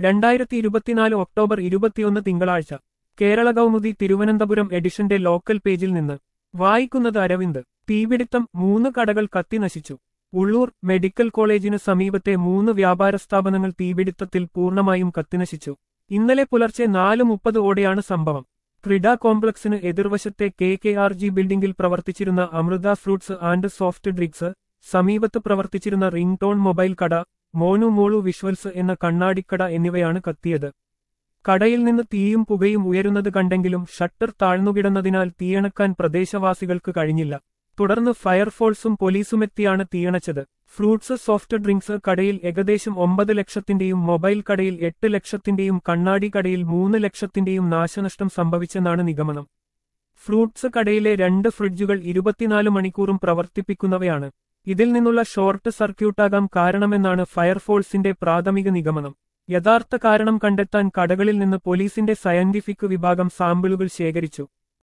രണ്ടായിരത്തി ഇരുപത്തിനാല് ഒക്ടോബർ ഇരുപത്തിയൊന്ന് തിങ്കളാഴ്ച കേരള കൗമുദി തിരുവനന്തപുരം എഡിഷന്റെ ലോക്കൽ പേജിൽ നിന്ന് വായിക്കുന്നത് അരവിന്ദ് തീപിടിത്തം മൂന്ന് കടകൾ കത്തി നശിച്ചു ഉള്ളൂർ മെഡിക്കൽ കോളേജിന് സമീപത്തെ മൂന്ന് വ്യാപാര സ്ഥാപനങ്ങൾ തീപിടിത്തത്തിൽ പൂർണ്ണമായും കത്തിനശിച്ചു ഇന്നലെ പുലർച്ചെ നാല് മുപ്പത് ഓടെയാണ് സംഭവം ക്രിഡ കോംപ്ലക്സിന് എതിർവശത്തെ കെ കെ ആർ ജി ബിൽഡിംഗിൽ പ്രവർത്തിച്ചിരുന്ന Amrita fruits and soft drinks സമീപത്ത് പ്രവർത്തിച്ചിരുന്ന റിംഗ് ടോൺ മൊബൈൽ കട മോനു മോളു വിഷ്വൽസ് എന്ന കണ്ണാടിക്കട എന്നിവയാണ് കത്തിയത് കടയിൽ നിന്ന് തീയും പുകയും ഉയരുന്നത് കണ്ടെങ്കിലും ഷട്ടർ താഴ്ന്നുകിടന്നതിനാൽ തീയണക്കാൻ പ്രദേശവാസികൾക്ക് കഴിഞ്ഞില്ല തുടർന്ന് ഫയർഫോഴ്സും പോലീസുമെത്തിയാണ് തീയണച്ചത് ഫ്രൂട്ട്സ് സോഫ്റ്റ് ഡ്രിങ്ക്സ് കടയിൽ ഏകദേശം ഒമ്പത് ലക്ഷത്തിന്റെയും മൊബൈൽ കടയിൽ എട്ട് ലക്ഷത്തിന്റെയും കണ്ണാടി കടയിൽ മൂന്ന് ലക്ഷത്തിന്റെയും നാശനഷ്ടം സംഭവിച്ചെന്നാണ് നിഗമനം ഫ്രൂട്ട്സ് കടയിലെ രണ്ട് ഫ്രിഡ്ജുകൾ ഇരുപത്തിനാല് മണിക്കൂറും പ്രവർത്തിപ്പിക്കുന്നവയാണ് ഇതിൽ നിന്നുള്ള ഷോർട്ട് സർക്യൂട്ടാകാം കാരണമെന്നാണ് ഫയർഫോഴ്സിന്റെ പ്രാഥമിക നിഗമനം യഥാർത്ഥ കാരണം കണ്ടെത്താൻ കടകളിൽ നിന്ന് പോലീസിന്റെ സയന്റിഫിക് വിഭാഗം സാമ്പിളുകൾ ശേഖരിച്ചു